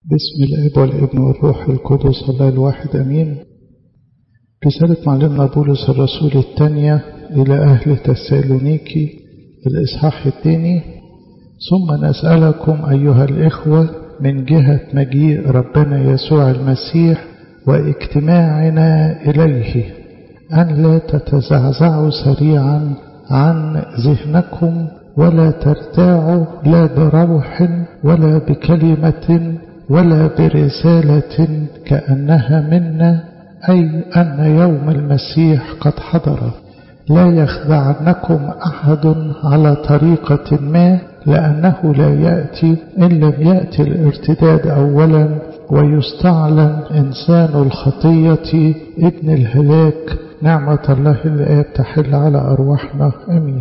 بسم الاب والابن والروح القدس الله الواحد امين رسالة معلمنا بولس الرسول الثانية إلى أهل تسالونيكي الإصحاح الثاني ثم نسألكم أيها الإخوة من جهة مجيء ربنا يسوع المسيح واجتماعنا إليه أن لا تتزعزعوا سريعا عن ذهنكم ولا ترتاعوا لا بروح ولا بكلمة ولا برسالة كأنها منا أي أن يوم المسيح قد حضر لا يخدعنكم أحد على طريقة ما لأنه لا يأتي إن لم يأتي الارتداد أولا ويستعلن إنسان الخطية ابن الهلاك نعمة الله الآب تحل على أرواحنا أمين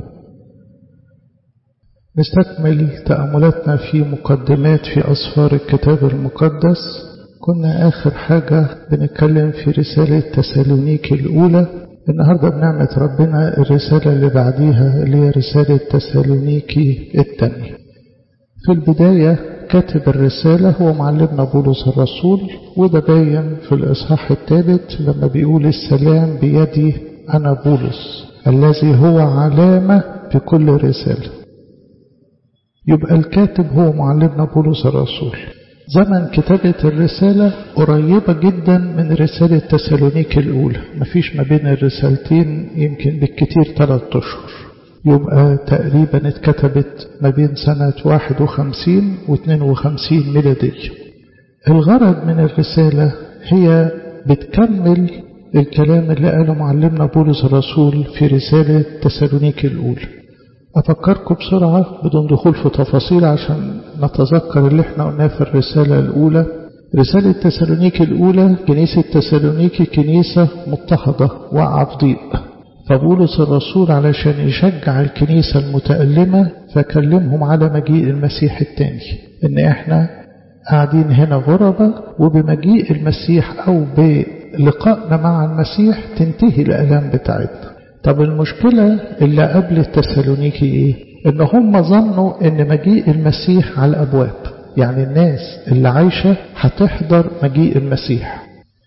نستكمل تأملاتنا في مقدمات في أسفار الكتاب المقدس كنا آخر حاجة بنتكلم في رسالة تسالونيك الأولى النهاردة بنعمة ربنا الرسالة اللي بعديها اللي هي رسالة تسالونيكي الثانية في البداية كاتب الرسالة هو معلمنا بولس الرسول وده باين في الإصحاح الثالث لما بيقول السلام بيدي أنا بولس الذي هو علامة في كل رسالة يبقى الكاتب هو معلمنا بولس الرسول زمن كتابة الرسالة قريبة جدا من رسالة تسالونيك الأولى مفيش ما بين الرسالتين يمكن بالكتير ثلاثة أشهر يبقى تقريبا اتكتبت ما بين سنة 51 و 52 ميلادية الغرض من الرسالة هي بتكمل الكلام اللي قاله معلمنا بولس الرسول في رسالة تسالونيك الأولى أفكركم بسرعة بدون دخول في تفاصيل عشان نتذكر اللي احنا قلناه في الرسالة الأولى رسالة تسالونيك الأولى كنيسة تسالونيكي كنيسة مضطهدة وقع في ضيق فبولس الرسول علشان يشجع الكنيسة المتألمة فكلمهم على مجيء المسيح الثاني إن احنا قاعدين هنا غربة وبمجيء المسيح أو بلقائنا مع المسيح تنتهي الألام بتاعتنا طب المشكلة اللي قبل التسالونيكي ايه ان هم ظنوا ان مجيء المسيح على الابواب يعني الناس اللي عايشة هتحضر مجيء المسيح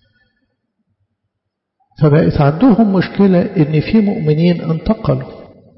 فبقت عندهم مشكلة ان في مؤمنين انتقلوا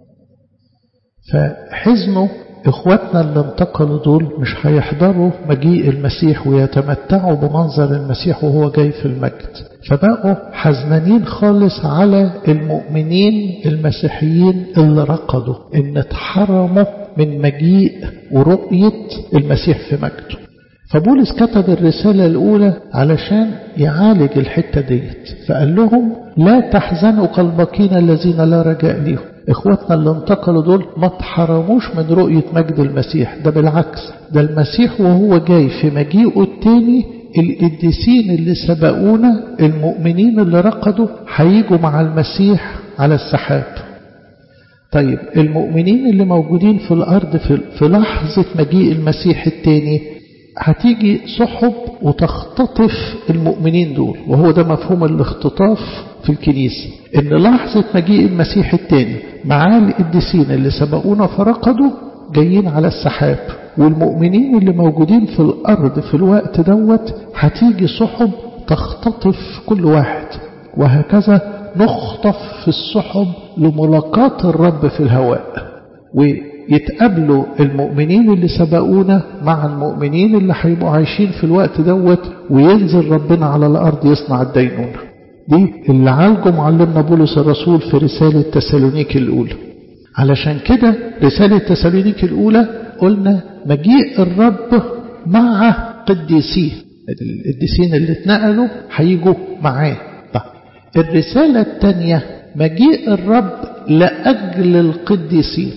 فحزنوا اخواتنا اللي انتقلوا دول مش هيحضروا مجيء المسيح ويتمتعوا بمنظر المسيح وهو جاي في المجد فبقوا حزنانين خالص على المؤمنين المسيحيين اللي رقدوا ان اتحرموا من مجيء ورؤية المسيح في مجده فبولس كتب الرسالة الأولى علشان يعالج الحتة ديت فقال لهم لا تحزنوا كالباقين الذين لا رجاء ليهم اخواتنا اللي انتقلوا دول ما اتحرموش من رؤية مجد المسيح ده بالعكس ده المسيح وهو جاي في مجيئه التاني القديسين اللي سبقونا المؤمنين اللي رقدوا هيجوا مع المسيح على السحاب طيب المؤمنين اللي موجودين في الأرض في لحظة مجيء المسيح التاني هتيجي سحب وتختطف المؤمنين دول وهو ده مفهوم الاختطاف في الكنيسة ان لحظة مجيء المسيح التاني مع القديسين اللي سبقونا فرقدوا جايين على السحاب والمؤمنين اللي موجودين في الأرض في الوقت دوت هتيجي سحب تختطف كل واحد وهكذا نخطف في السحب لملاقاة الرب في الهواء ويتقابلوا المؤمنين اللي سبقونا مع المؤمنين اللي هيبقوا عايشين في الوقت دوت وينزل ربنا على الأرض يصنع الدينونة دي اللي عالجه معلمنا بولس الرسول في رسالة تسالونيك الأولى علشان كده رسالة تسالونيك الأولى قلنا مجيء الرب مع قديسيه القديسين اللي اتنقلوا هيجوا معاه طيب الرسالة الثانية مجيء الرب لأجل القديسين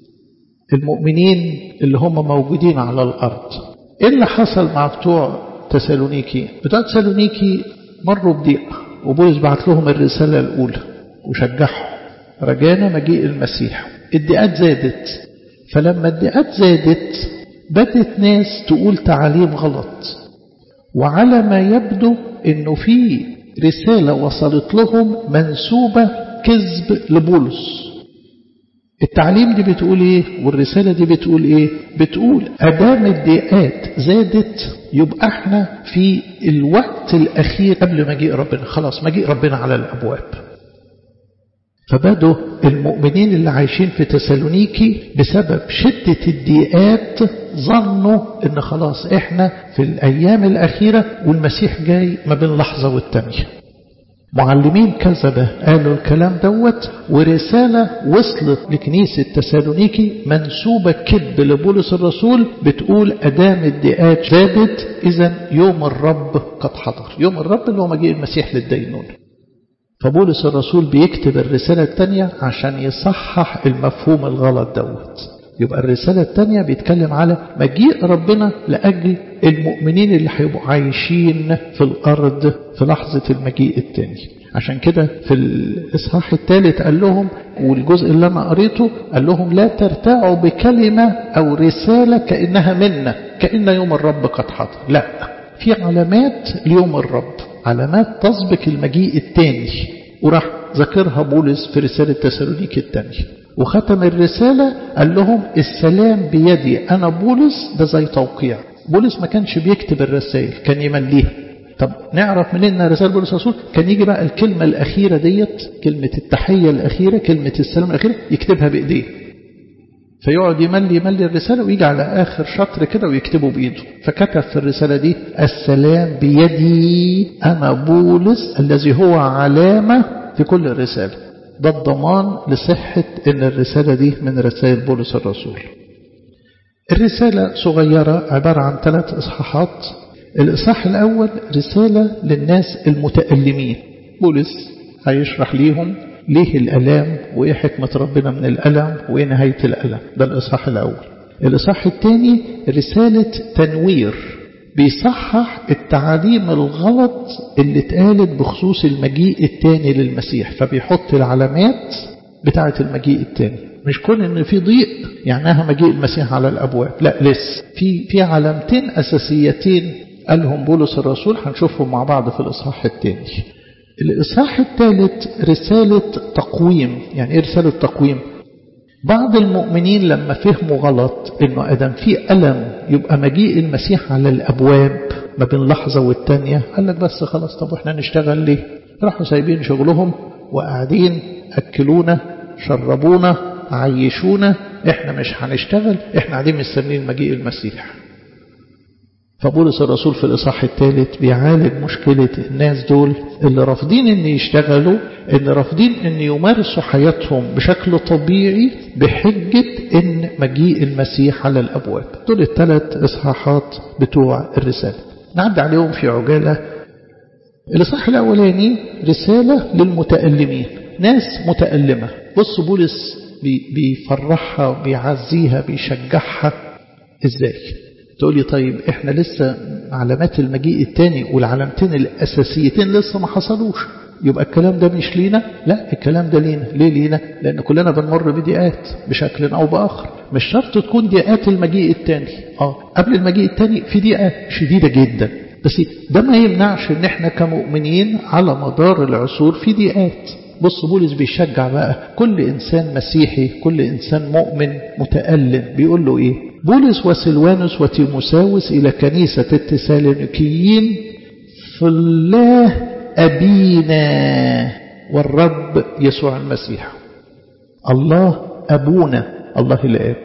المؤمنين اللي هم موجودين على الأرض إيه اللي حصل مع بتوع تسالونيكي بتوع تسالونيكي مروا بضيق وبولس بعت لهم الرسالة الأولى وشجعهم رجانا مجيء المسيح الضيقات زادت فلما الضيقات زادت بدت ناس تقول تعاليم غلط وعلى ما يبدو انه في رسالة وصلت لهم منسوبة كذب لبولس التعليم دي بتقول ايه والرسالة دي بتقول ايه بتقول ادام الدقات زادت يبقى احنا في الوقت الاخير قبل مجيء ربنا خلاص مجيء ربنا على الابواب فبدوا المؤمنين اللي عايشين في تسالونيكي بسبب شدة الضيقات ظنوا ان خلاص احنا في الايام الاخيرة والمسيح جاي ما بين لحظة والتانية معلمين كذبة قالوا الكلام دوت ورسالة وصلت لكنيسة تسالونيكي منسوبة كذب لبولس الرسول بتقول أدام الدقات زادت إذا يوم الرب قد حضر يوم الرب اللي هو مجيء المسيح للدينون فبولس الرسول بيكتب الرسالة الثانية عشان يصحح المفهوم الغلط دوت يبقى الرسالة الثانية بيتكلم على مجيء ربنا لأجل المؤمنين اللي هيبقوا عايشين في الأرض في لحظة المجيء الثاني عشان كده في الإصحاح الثالث قال لهم والجزء اللي أنا قريته قال لهم لا ترتاعوا بكلمة أو رسالة كأنها منا كأن يوم الرب قد حضر لا في علامات ليوم الرب علامات تسبق المجيء الثاني وراح ذكرها بولس في رسالة تسالونيك الثانية وختم الرسالة قال لهم السلام بيدي أنا بولس ده زي توقيع بولس ما كانش بيكتب الرسائل كان يمليها طب نعرف منين ان رسالة بولس الرسول كان يجي بقى الكلمة الأخيرة ديت كلمة التحية الأخيرة كلمة السلام الأخيرة يكتبها بإيديه فيقعد يملي يملي الرسالة ويجي على آخر شطر كده ويكتبه بإيده فكتب في الرسالة دي السلام بيدي أنا بولس الذي هو علامة في كل الرسالة ده الضمان لصحة ان الرسالة دي من رسائل بولس الرسول الرسالة صغيرة عبارة عن ثلاث إصحاحات الإصحاح الأول رسالة للناس المتألمين بولس هيشرح ليهم ليه الألام وإيه حكمة ربنا من الألم وإيه نهاية الألم ده الإصحاح الأول الإصحاح الثاني رسالة تنوير بيصحح التعاليم الغلط اللي اتقالت بخصوص المجيء الثاني للمسيح فبيحط العلامات بتاعة المجيء الثاني مش كون ان في ضيق يعناها مجيء المسيح على الابواب لا لسه في في علامتين اساسيتين قالهم بولس الرسول هنشوفهم مع بعض في الاصحاح الثاني الاصحاح الثالث رسالة تقويم يعني ايه رسالة تقويم بعض المؤمنين لما فهموا غلط انه ادم في ألم يبقى مجيء المسيح على الابواب ما بين لحظة والتانية قال لك بس خلاص طب احنا نشتغل ليه راحوا سايبين شغلهم وقاعدين اكلونا شربونا عيشونا احنا مش هنشتغل احنا قاعدين مستنيين مجيء المسيح فبولس الرسول في الإصحاح الثالث بيعالج مشكلة الناس دول اللي رافضين ان يشتغلوا اللي رافضين ان يمارسوا حياتهم بشكل طبيعي بحجة ان مجيء المسيح على الأبواب دول الثلاث إصحاحات بتوع الرسالة نعد عليهم في عجالة الإصحاح الأولاني رسالة للمتألمين ناس متألمة بص بولس بيفرحها بيعزيها بيشجعها ازاي تقول لي طيب احنا لسه علامات المجيء الثاني والعلامتين الاساسيتين لسه ما حصلوش يبقى الكلام ده مش لينا لا الكلام ده لينا ليه لينا لان كلنا بنمر بضيقات بشكل او باخر مش شرط تكون ضيقات المجيء الثاني اه قبل المجيء الثاني في ضيقه شديده جدا بس ده ما يمنعش ان احنا كمؤمنين على مدار العصور في ضيقات بص بولس بيشجع بقى كل إنسان مسيحي كل إنسان مؤمن متألم بيقول له إيه بولس وسلوانوس وتيموساوس إلى كنيسة التسالونيكيين في الله أبينا والرب يسوع المسيح الله أبونا الله الآب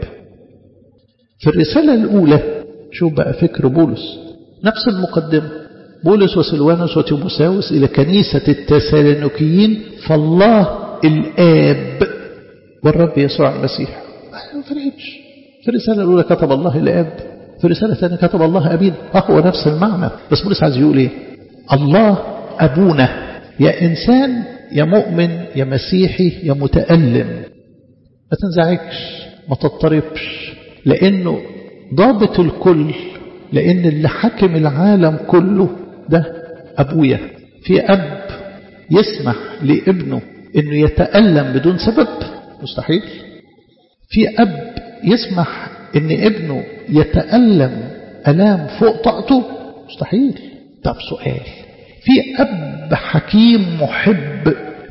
في الرسالة الأولى شوف بقى فكر بولس نفس المقدمة بولس وسلوانوس وتيموساوس إلى كنيسة التسالونيكيين فالله الآب والرب يسوع المسيح ما فرقتش في الرسالة الأولى كتب الله الآب في الرسالة الثانية كتب الله أبينا اه هو نفس المعنى بس بولس عايز يقول إيه الله أبونا يا إنسان يا مؤمن يا مسيحي يا متألم ما تنزعجش ما تضطربش لأنه ضابط الكل لأن اللي حكم العالم كله ده أبويا في أب يسمح لابنه أنه يتألم بدون سبب مستحيل في أب يسمح أن ابنه يتألم ألام فوق طاقته مستحيل طب سؤال في أب حكيم محب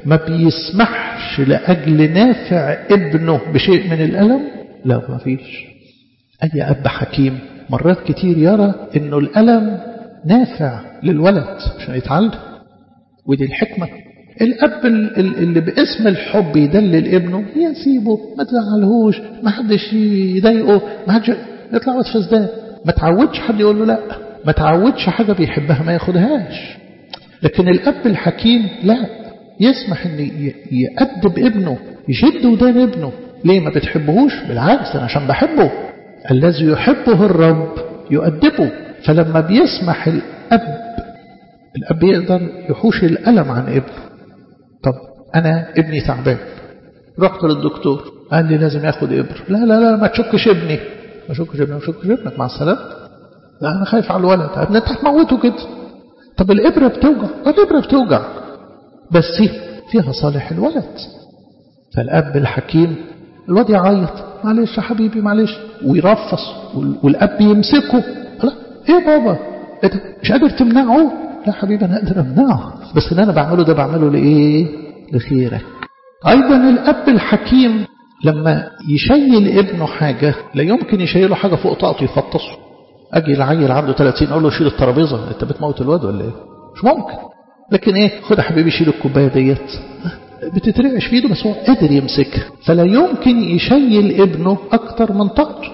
ما بيسمحش لأجل نافع ابنه بشيء من الألم لا ما فيش أي أب حكيم مرات كتير يرى أنه الألم نافع للولد عشان يتعلم ودي الحكمة الأب اللي باسم الحب يدلل ابنه يسيبه ما تزعلهوش ما حدش يضايقه ما حدش يطلع واد فسدان ما تعودش حد يقول له لا ما تعودش حاجة بيحبها ما ياخدهاش لكن الأب الحكيم لا يسمح ان يأدب ابنه يشد ودان ابنه ليه ما بتحبهوش بالعكس أنا عشان بحبه الذي يحبه الرب يؤدبه فلما بيسمح الأب الأب يقدر يحوش الألم عن ابنه طب أنا ابني تعبان رحت للدكتور قال لي لازم ياخد إبر لا لا لا ما تشكش ابني ما تشكش ابني ما تشكش ابنك مع السلامة لا أنا خايف على الولد ابنك هتموته كده طب الإبرة بتوجع الإبرة بتوجع بس فيها صالح الولد فالأب الحكيم الواد يعيط معلش يا حبيبي معلش ويرفص والأب يمسكه لا ايه بابا إيه مش قادر تمنعه لا حبيبي أنا أقدر أمنعه بس اللي أنا بعمله ده بعمله لإيه لخيرك أيضا الأب الحكيم لما يشيل ابنه حاجة لا يمكن يشيله حاجة فوق طاقته يفطسه أجي العيل عنده 30 أقول له شيل الترابيزة أنت بتموت الواد ولا إيه مش ممكن لكن إيه خد يا حبيبي شيل الكوباية ديت بتترعش في ايده بس هو قادر يمسكها فلا يمكن يشيل ابنه أكتر من طاقته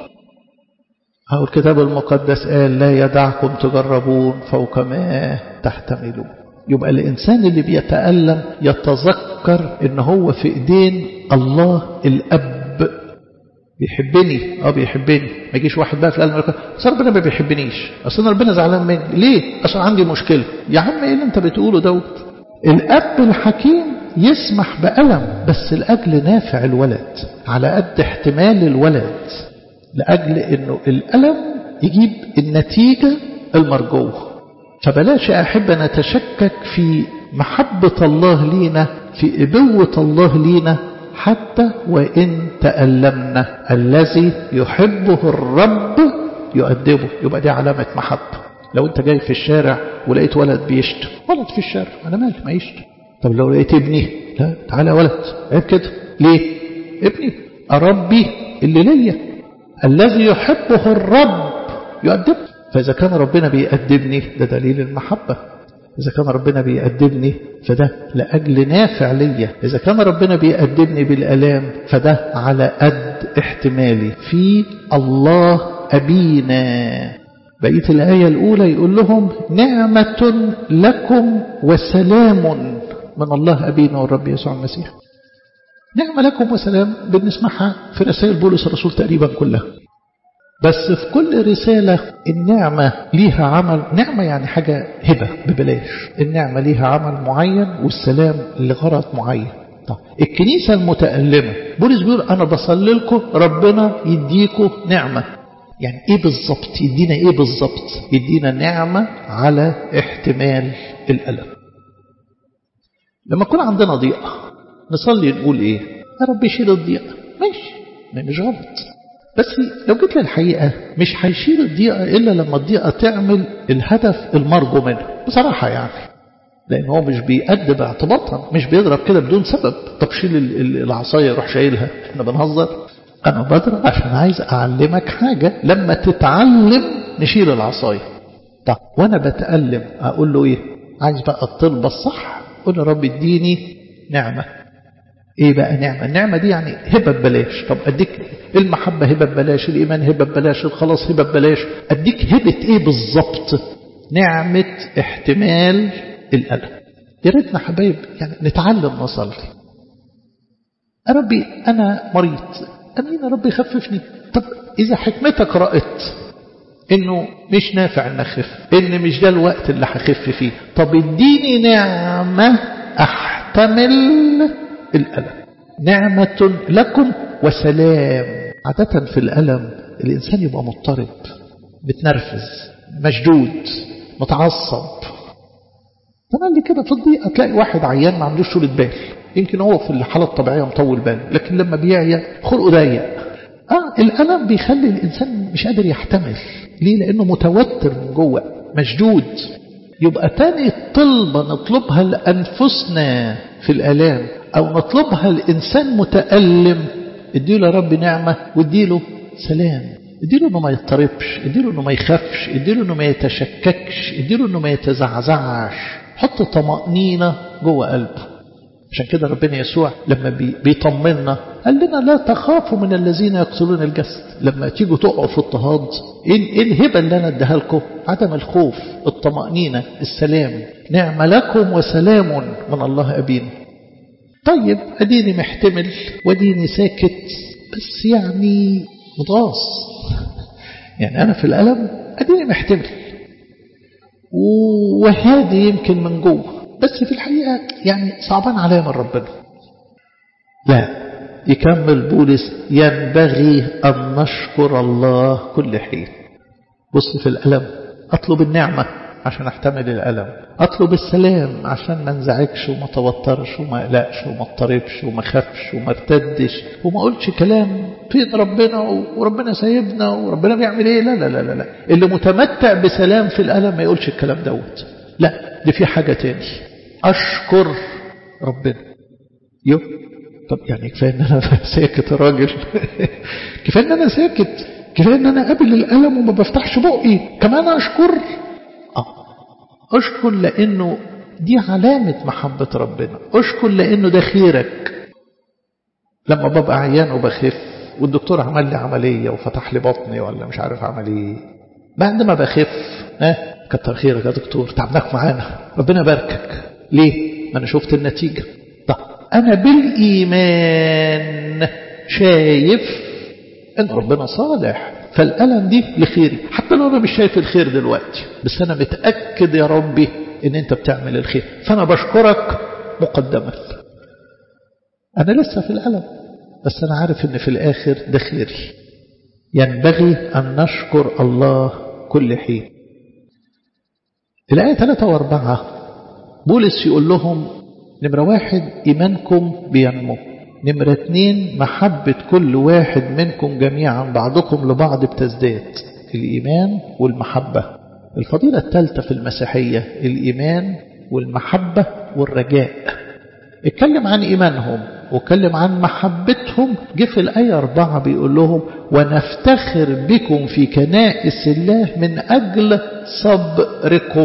أو الكتاب المقدس قال لا يدعكم تجربون فوق ما تحتملون يبقى الإنسان اللي بيتألم يتذكر إن هو في إيدين الله الأب بيحبني اه بيحبني ما يجيش واحد بقى في القلب يقول اصل ربنا ما بيحبنيش اصل ربنا زعلان مني ليه اصل عندي مشكله يا عم ايه اللي انت بتقوله دوت الاب الحكيم يسمح بألم بس لأجل نافع الولد على قد احتمال الولد لأجل أنه الألم يجيب النتيجة المرجوة فبلاش أحب نتشكك في محبة الله لينا في إبوة الله لينا حتى وإن تألمنا الذي يحبه الرب يؤدبه يبقى دي علامة محبة لو انت جاي في الشارع ولقيت ولد بيشتم ولد في الشارع انا مالي ما يشتم طب لو لقيت ابني لا تعالى يا ولد عيب كده ليه ابني أربي اللي ليا الذي يحبه الرب يؤدب فإذا كان ربنا بيأدبني ده دليل المحبة إذا كان ربنا بيأدبني فده لأجل نافع ليا إذا كان ربنا بيأدبني بالألام فده على قد احتمالي في الله أبينا بقية الآية الأولى يقول لهم نعمة لكم وسلام من الله أبينا والرب يسوع المسيح نعمة لكم وسلام بنسمعها في رسائل بولس الرسول تقريبا كلها بس في كل رسالة النعمة ليها عمل نعمة يعني حاجة هبة ببلاش النعمة ليها عمل معين والسلام لغرض معين طب الكنيسة المتألمة بولس بيقول أنا بصلي لكم ربنا يديكم نعمة يعني ايه بالظبط يدينا ايه بالظبط يدينا نعمة على احتمال الألم لما يكون عندنا ضيقة نصلي نقول ايه يا رب يشيل الضيقة ماشي ما مش غلط بس لو جيت للحقيقة مش هيشيل الضيقة إلا لما الضيقة تعمل الهدف المرجو منه بصراحة يعني لأن هو مش بيأدب اعتباطا مش بيضرب كده بدون سبب طب شيل العصاية يروح شايلها احنا بنهزر أنا بضرب عشان عايز أعلمك حاجة لما تتعلم نشيل العصاية طب وأنا بتألم أقول له إيه عايز بقى الطلبة الصح قول يا رب اديني نعمة ايه بقى نعمة النعمة دي يعني هبة ببلاش طب اديك المحبة هبة ببلاش الايمان هبة ببلاش الخلاص هبة ببلاش اديك هبة ايه بالظبط نعمة احتمال الألم يا ريتنا حبايب يعني نتعلم نصلي يا ربي أنا مريض أمين يا ربي خففني طب إذا حكمتك رأت إنه مش نافع إن أخف إن مش ده الوقت اللي هخف فيه طب اديني نعمة أحتمل الألم نعمة لكم وسلام عادة في الألم الإنسان يبقى مضطرب متنرفز مشدود متعصب طبعا دي كده في الضيقة تلاقي واحد عيان ما عندوش طولة بال يمكن هو في الحالة الطبيعية مطول بال لكن لما بيعيا خلقه ضيق آه الألم بيخلي الإنسان مش قادر يحتمل ليه لأنه متوتر من جوه مشدود يبقى تاني طلبة نطلبها لأنفسنا في الآلام أو نطلبها الإنسان متألم اديله يا رب نعمة واديله سلام اديله انه ما يضطربش اديله انه ما يخافش اديله انه ما يتشككش اديله انه ما يتزعزعش حط طمأنينة جوه قلبه عشان كده ربنا يسوع لما بيطمنا قال لنا لا تخافوا من الذين يقتلون الجسد لما تيجوا تقعوا في اضطهاد ايه الهبه اللي انا اديها لكم عدم الخوف الطمأنينة السلام نعم لكم وسلام من الله أبينا طيب أديني محتمل وديني ساكت بس يعني متغاص يعني أنا في الألم أديني محتمل وهادي يمكن من جوه بس في الحقيقة يعني صعبان عليا من ربنا لا يكمل بولس ينبغي أن نشكر الله كل حين بص في الألم أطلب النعمة عشان احتمل الألم أطلب السلام عشان ما انزعجش وما توترش وما اقلقش وما اضطربش وما خافش وما ارتدش وما اقولش كلام فين ربنا وربنا سايبنا وربنا بيعمل ايه لا لا لا لا, لا. اللي متمتع بسلام في الألم ما يقولش الكلام دوت لا دي في حاجة تاني أشكر ربنا يو طب يعني كفاية ان انا ساكت يا راجل كفاية ان انا ساكت كفاية ان انا قابل الألم وما بفتحش بقي كمان أشكر آه. أشكر لأنه دي علامة محبة ربنا أشكر لأنه ده خيرك لما ببقى عيان وبخف والدكتور عمل لي عملية وفتح لي بطني ولا مش عارف عمل ايه بعد ما بخف اه كتر خيرك يا دكتور تعبناك معانا ربنا يباركك ليه ما انا شفت النتيجة طب انا بالايمان شايف ان ربنا صالح فالألم دي لخيري حتى لو أنا مش شايف الخير دلوقتي بس أنا متأكد يا ربي إن أنت بتعمل الخير فأنا بشكرك مقدما أنا لسه في الألم بس أنا عارف إن في الآخر ده خيري ينبغي أن نشكر الله كل حين الآية 3 و4 بولس يقول لهم نمرة واحد إيمانكم بينمو نمرة اتنين محبة كل واحد منكم جميعا بعضكم لبعض بتزداد الإيمان والمحبة الفضيلة الثالثة في المسيحية الإيمان والمحبة والرجاء اتكلم عن إيمانهم واتكلم عن محبتهم جه في الآية أربعة بيقول لهم ونفتخر بكم في كنائس الله من أجل صبركم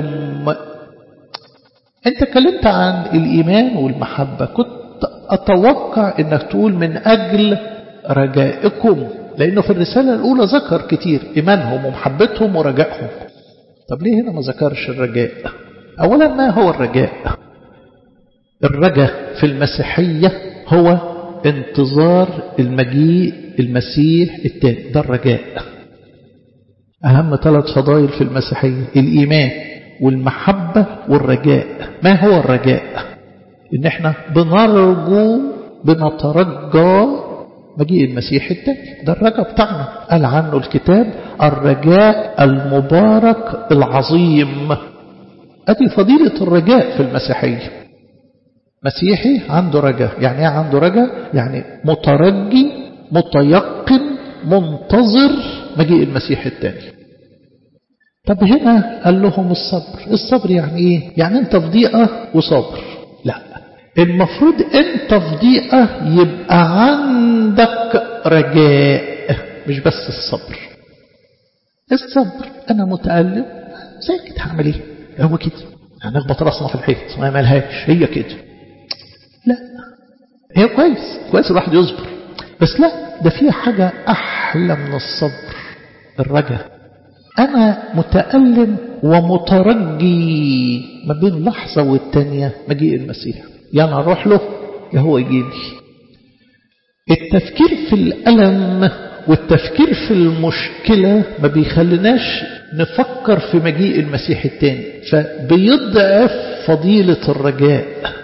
انت اتكلمت عن الإيمان والمحبة كنت أتوقع أنك تقول من أجل رجائكم لأنه في الرسالة الأولى ذكر كتير إيمانهم ومحبتهم ورجائهم طب ليه هنا ما ذكرش الرجاء أولا ما هو الرجاء الرجاء في المسيحية هو انتظار المجيء المسيح التاني ده الرجاء أهم ثلاث فضائل في المسيحية الإيمان والمحبة والرجاء ما هو الرجاء ان احنا بنرجو بنترجى مجيء المسيح التاني ده الرجاء بتاعنا قال عنه الكتاب الرجاء المبارك العظيم ادي فضيلة الرجاء في المسيحية مسيحي عنده رجاء يعني ايه عنده رجاء يعني مترجي متيقن منتظر مجيء المسيح التاني طب هنا قال لهم الصبر الصبر يعني ايه يعني انت في ضيقة وصبر لا المفروض انت في ضيقة يبقى عندك رجاء مش بس الصبر الصبر انا متألم ساكت هعمل ايه هو كده هنخبط راسنا في الحيط ما ملهاش هي كده لا هي كويس كويس الواحد يصبر بس لا ده فيها حاجة أحلى من الصبر الرجاء أنا متألم ومترجي ما بين لحظة والتانية مجيء المسيح يا أنا أروح له يا هو يجيني التفكير في الألم والتفكير في المشكلة ما بيخليناش نفكر في مجيء المسيح التاني فبيضعف فضيلة الرجاء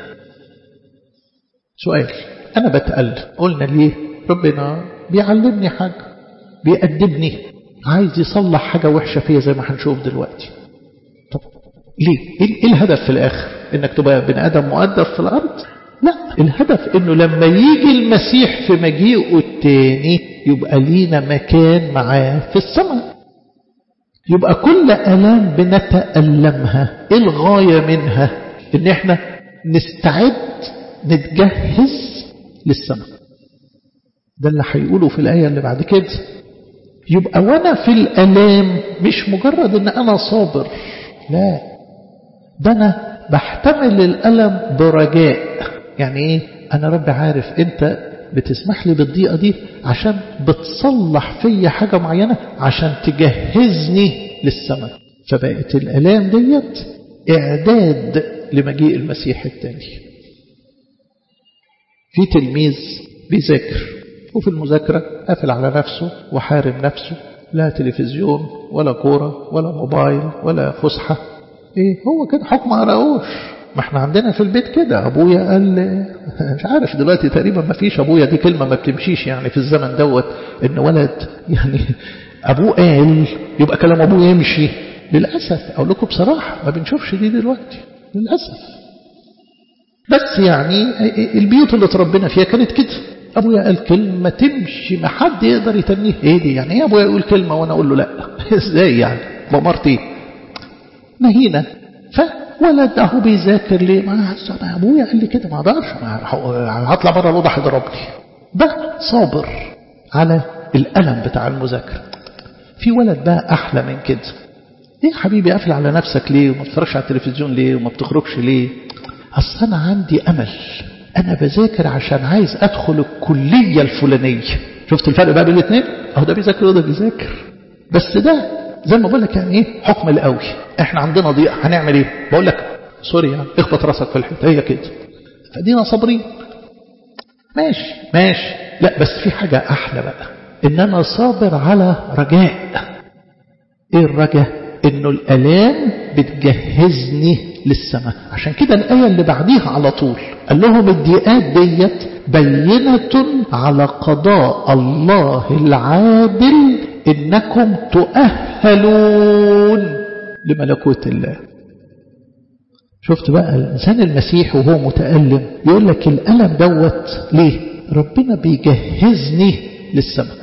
سؤال أنا بتألم قلنا ليه ربنا بيعلمني حاجة بيأدبني عايز يصلح حاجة وحشة فيها زي ما هنشوف دلوقتي طب ليه ايه الهدف في الاخر انك تبقى بني ادم مؤدب في الارض لا الهدف انه لما يجي المسيح في مجيئه التاني يبقى لينا مكان معاه في السماء يبقى كل الام بنتألمها ايه الغاية منها ان احنا نستعد نتجهز للسماء ده اللي هيقوله في الآية اللي بعد كده يبقى وانا في الالام مش مجرد ان انا صابر لا ده انا بحتمل الالم برجاء يعني ايه انا رب عارف انت بتسمح لي بالضيقه دي عشان بتصلح فيا حاجه معينه عشان تجهزني للسماء فبقت الالام ديت اعداد لمجيء المسيح الثاني في تلميذ بيذاكر وفي المذاكرة قافل على نفسه وحارم نفسه لا تلفزيون ولا كورة ولا موبايل ولا فسحة ايه هو كده حكم ما قراوش ما احنا عندنا في البيت كده ابويا قال مش عارف دلوقتي تقريبا ما فيش ابويا دي كلمة ما بتمشيش يعني في الزمن دوت ان ولد يعني ابوه قال يبقى كلام ابوه يمشي للأسف اقول لكم بصراحة ما بنشوفش دي دلوقتي للأسف بس يعني البيوت اللي تربينا فيها كانت كده ابويا قال كلمة تمشي ما حد يقدر يتنيه ايه دي يعني ايه ابويا يقول كلمة وانا اقول له لا ازاي يعني بمرت ايه مهينة فولد اهو بيذاكر ليه ما ابويا قال لي كده ما اقدرش هطلع بره الاوضه هيضربني ده صابر على الالم بتاع المذاكره في ولد بقى احلى من كده ايه يا حبيبي قافل على نفسك ليه وما بتتفرجش على التلفزيون ليه وما بتخرجش ليه اصل انا عندي امل أنا بذاكر عشان عايز أدخل الكلية الفلانية شفت الفرق بقى بين الاثنين أهو ده بيذاكر وده بيذاكر بس ده زي ما بقول لك يعني إيه حكم القوي إحنا عندنا ضيق هنعمل إيه بقول لك سوري يعني اخبط راسك في الحيط هي كده فدينا صابرين ماشي ماشي لا بس في حاجة أحلى بقى إن أنا صابر على رجاء إيه الرجاء إنه الآلام بتجهزني للسماء عشان كده الآية اللي بعديها على طول قال لهم الضيقات ديت بينة على قضاء الله العادل إنكم تؤهلون لملكوت الله شفت بقى الإنسان المسيح وهو متألم يقول لك الألم دوت ليه ربنا بيجهزني للسماء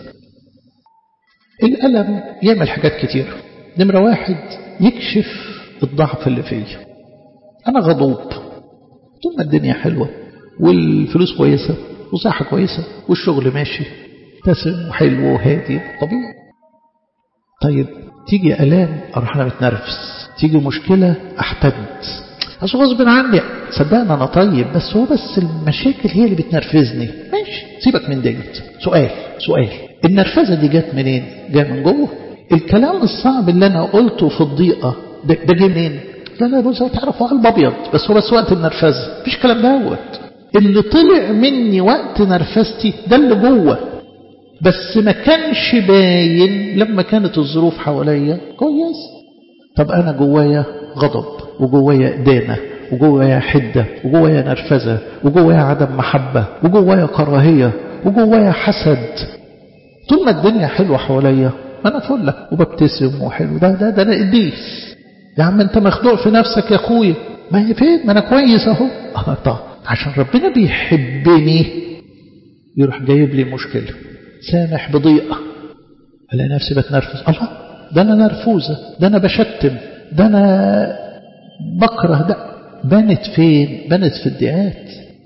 الألم يعمل حاجات كتير نمرة واحد يكشف الضعف اللي فيا أنا غضوب طول ما الدنيا حلوة والفلوس كويسة وصحة كويسة والشغل ماشي تسم وحلو وهادي طبيعي طيب تيجي ألام أروح أنا متنرفز تيجي مشكلة أحتد أصل غصب عني صدقني أنا طيب بس هو بس المشاكل هي اللي بتنرفزني ماشي سيبك من ديت سؤال سؤال النرفزة دي جت منين جاء من جوه الكلام الصعب اللي أنا قلته في الضيقة ده, ده جه منين لا لا بص تعرف قلب أبيض بس هو بس وقت النرفزة مفيش كلام دوت اللي طلع مني وقت نرفزتي ده اللي جوه بس ما كانش باين لما كانت الظروف حواليا كويس طب أنا جوايا غضب وجوايا إدانة وجوايا حدة وجوايا نرفزة وجوايا عدم محبة وجوايا كراهية وجوايا حسد طول ما الدنيا حلوة حواليا ما أنا فلة وببتسم وحلو ده ده ده أنا قديس يا عم أنت مخدوع في نفسك يا أخويا ما هي فين ما أنا كويس أهو آه طب عشان ربنا بيحبني يروح جايب لي مشكلة سامح بضيقة ألاقي نفسي بتنرفز الله ده أنا نرفوزة ده أنا بشتم ده أنا بكره ده بنت فين بنت في الدعاءات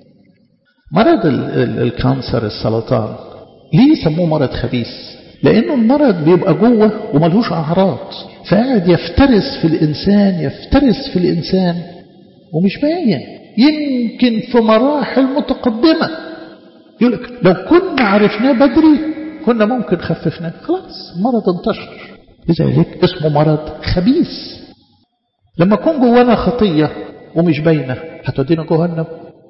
مرض الكانسر السرطان ليه يسموه مرض خبيث لأنه المرض بيبقى جوه وملهوش أعراض فقاعد يفترس في الإنسان يفترس في الإنسان ومش باين يمكن في مراحل متقدمة يقول لك لو كنا عرفناه بدري كنا ممكن خففناه خلاص المرض انتشر لذلك اسمه مرض خبيث لما يكون جوانا خطية ومش باينة هتودينا جهنم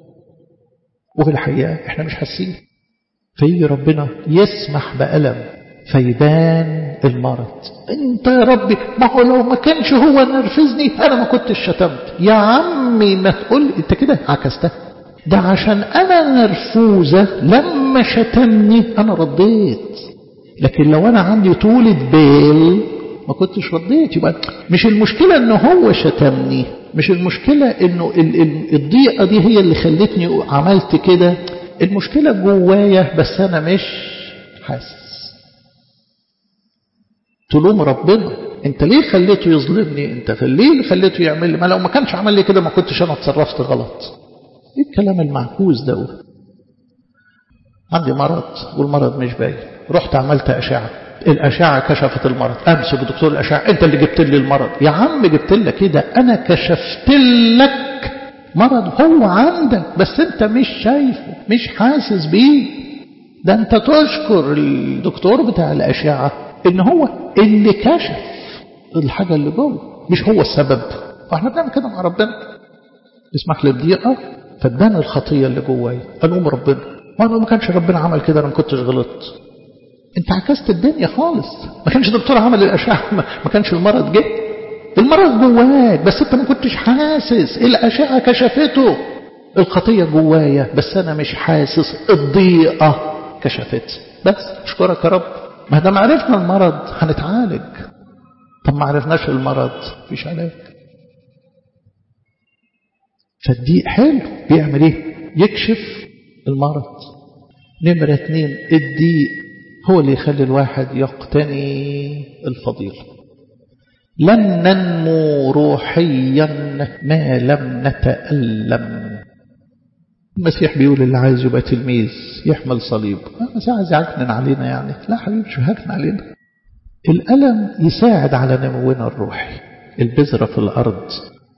وفي الحقيقة احنا مش حاسين فيجي ربنا يسمح بألم فيبان المرض انت يا ربي ما هو لو ما كانش هو نرفزني انا ما كنتش شتمت يا عمي ما تقول انت كده عكستها ده عشان انا نرفوزة لما شتمني انا رديت لكن لو انا عندي طولة بال ما كنتش رديت يبقى مش المشكلة انه هو شتمني مش المشكلة انه الضيقة دي هي اللي خلتني عملت كده المشكلة جوايا بس انا مش حاسس تلوم ربنا انت ليه خليته يظلمني انت ليه اللي خليته يعمل لي ما لو ما كانش عمل لي كده ما كنتش انا اتصرفت غلط ايه الكلام المعكوس ده عندي مرض والمرض مش باين رحت عملت أشعة الأشعة كشفت المرض أمسك دكتور الأشعة أنت اللي جبت لي المرض يا عم جبت لك كده أنا كشفت لك مرض هو عندك بس أنت مش شايفه مش حاسس بيه ده أنت تشكر الدكتور بتاع الأشعة إن هو اللي كشف الحاجة اللي جوه مش هو السبب فاحنا بنعمل كده مع ربنا يسمح لي بضيقة فاداني الخطية اللي جوايا ألوم ربنا ما أنا ما كانش ربنا عمل كده أنا ما كنتش غلطت أنت عكست الدنيا خالص ما كانش دكتور عمل الأشعة ما كانش المرض جه المرض جواك بس أنت ما كنتش حاسس الأشعة كشفته الخطية جوايا بس أنا مش حاسس الضيقة كشفت بس أشكرك يا رب ما دام عرفنا المرض هنتعالج طب ما عرفناش المرض مفيش علاج فالضيق حلو بيعمل ايه يكشف المرض نمرة اتنين الضيق هو اللي يخلي الواحد يقتني الفضيلة لن ننمو روحيا ما لم نتألم المسيح بيقول اللي عايز يبقى تلميذ يحمل صليب المسيح عايز يعكنن علينا يعني لا حبيبي مش هيعكنن علينا الألم يساعد على نمونا الروحي البذرة في الأرض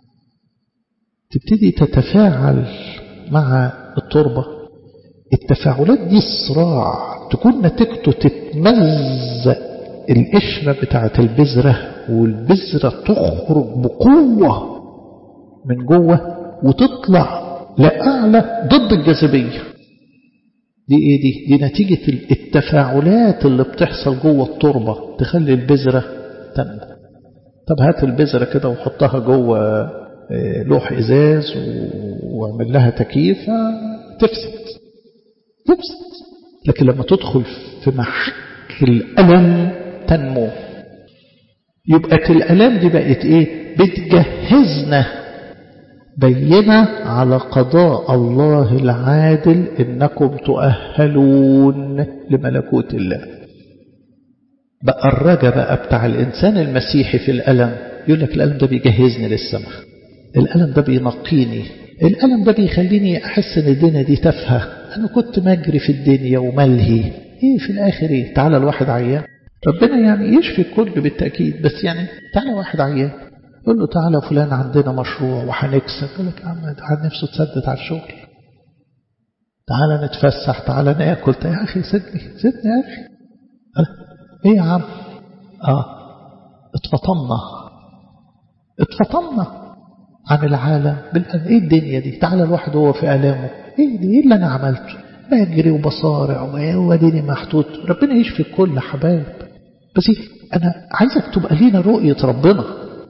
تبتدي تتفاعل مع التربة التفاعلات دي الصراع تكون نتيجته تتمزق القشرة بتاعة البذرة والبذرة تخرج بقوة من جوه وتطلع لأعلى ضد الجاذبية دي ايه دي دي نتيجة التفاعلات اللي بتحصل جوه التربة تخلي البذرة تنمو طب هات البذرة كده وحطها جوه لوح ازاز واعمل لها تكييف تفسد تفسد لكن لما تدخل في محك الألم تنمو يبقى الألم دي بقت ايه بتجهزنا بينا على قضاء الله العادل إنكم تؤهلون لملكوت الله بقى الرجا بقى بتاع الإنسان المسيحي في الألم يقول لك الألم ده بيجهزني للسماء الألم ده بينقيني الألم ده بيخليني أحس إن الدنيا دي تافهة أنا كنت مجري في الدنيا وملهي إيه في الآخر إيه تعالى الواحد عيان ربنا يعني يشفي الكل بالتأكيد بس يعني تعالى واحد عيان يقول له تعالى فلان عندنا مشروع وهنكسب يقول لك يا عم تعالى نفسه تسدد على الشغل تعالى نتفسح تعالى ناكل يا اخي سيبني سيبني يا اخي ايه يا عم اه اتفطمنا اتفطمنا عن العالم ايه الدنيا دي تعالى الواحد هو في الامه ايه دي ايه اللي انا عملته بجري وبصارع واديني محطوط ربنا يشفي الكل حبايب بس انا عايزك تبقى لينا رؤيه ربنا